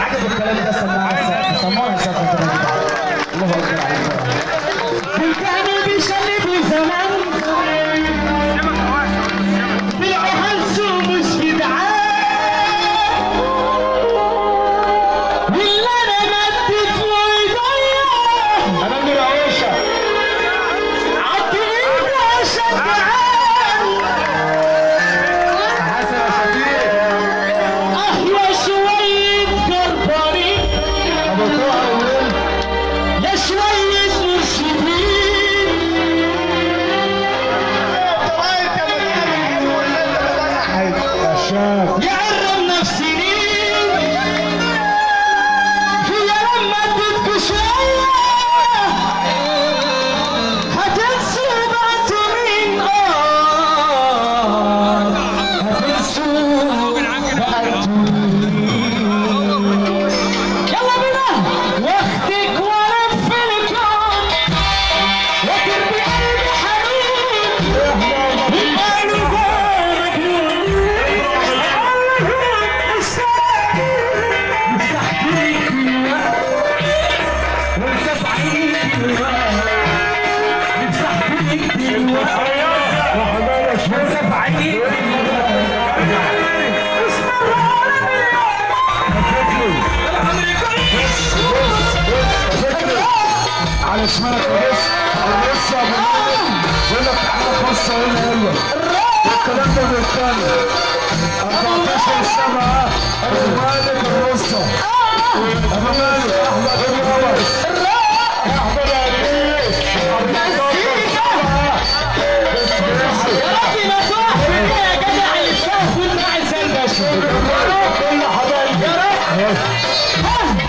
عجب الكلام ده سمعنا سمعنا سمعنا الله اكبر عليك كانوا بيشنبوا زمان طلعوا هلسوا مش جدعان واللي انا مدت له ايديا انا من العوشه عالطريق شجعان حسن يا شفيق احلى شويه جربانين ابو طه يا شويه مرشدين يعرم نفسيين هي لما اديتكوا شوية هتنسوا بعتوا مين اه هتنسوا بعتوا مين يلا بينا واخدك والف الكون وترمي قلبي حنين وقالوا جوه على شمالك بس بص يا ابو مالك بقول لك تعالى بص هنا يلا الكلام ده بالكامل 14 سنة ابو مالك الرصة ابو مالك احمد الروس احمد عريس يا راجل ما تقع فينا يا جدع اللي شاف فينا عايز الباشا كل حبايبي ها